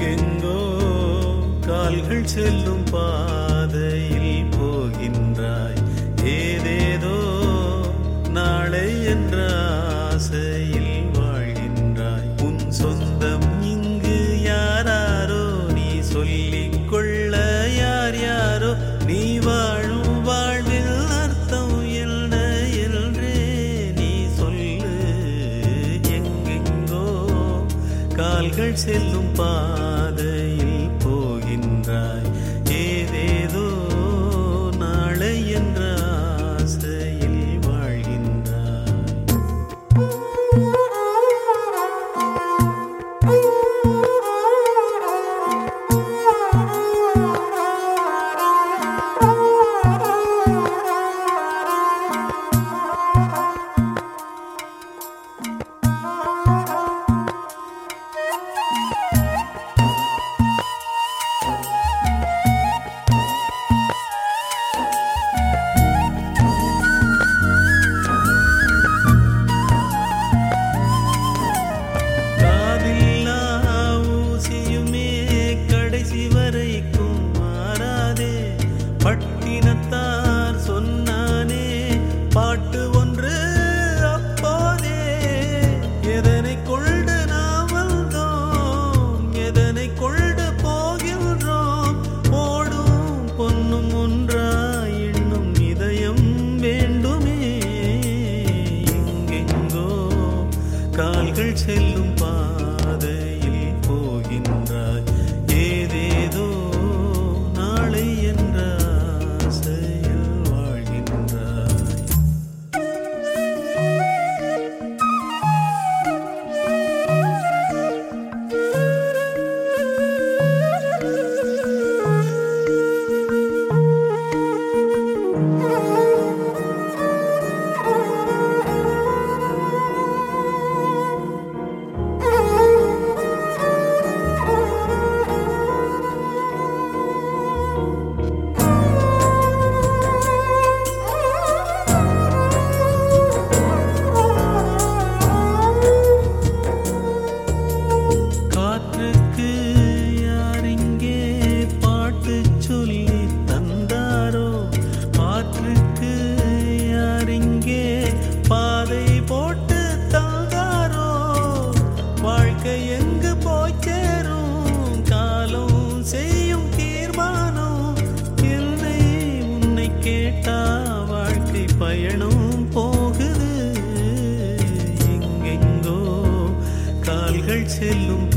எங்கெங்கோ கால்கள் செல்லும் பாதையில் போகின்றாய் ஏதேதோ நாளை என்ற ஆசையில் வாழ்கின்றாய் உன் சொந்தம் இங்கு யாராரோ நீ சொல்லிக் கொள்ள யார் யாரோ நீ வாழும் வாழ்வில் அர்த்தம் என்ன என்றே நீ சொல்லு எங்கெங்கோ கால்கள் செல்லும் பாதையில் போகின்றாய் ஏதேதோ நாளை என்ற ஆசையில் வாழ்கின்றாய் காதில்லா ஊசியுமே கடைசி வரைக்கும் மாறாதே பட்டினத்தார் சொன்னானே பாட்டு ஒன்று அப்போதே எதனை கொண்டு நாம் வந்தோம் எதனை கொண்டு போகின்றோம் ஓடும் பொன்னும் ஒன்றாய் இன்னும் இதயம் வேண்டுமே எங்கெங்கோ கால்கள் செல்லும் பாதையில் போகின்றாய் ஏதேதோ நாளை என்ற ஆசையில் வாழ்கின்றாய் காற்றுக்கு யார் இங்கே பாட்டு சொல்லி தந்தாரோ காற்றுக்கு யார் இங்கே பாதை போட்டு தந்தாரோ வாழ்க்கை எங்கு போய் சேரும் காலம் செய்யும் தீர்மானம் என்னை உன்னை கேட்டா வாழ்க்கை பயணம் போகுது எங்கெங்கோ கால்கள் செல்லும்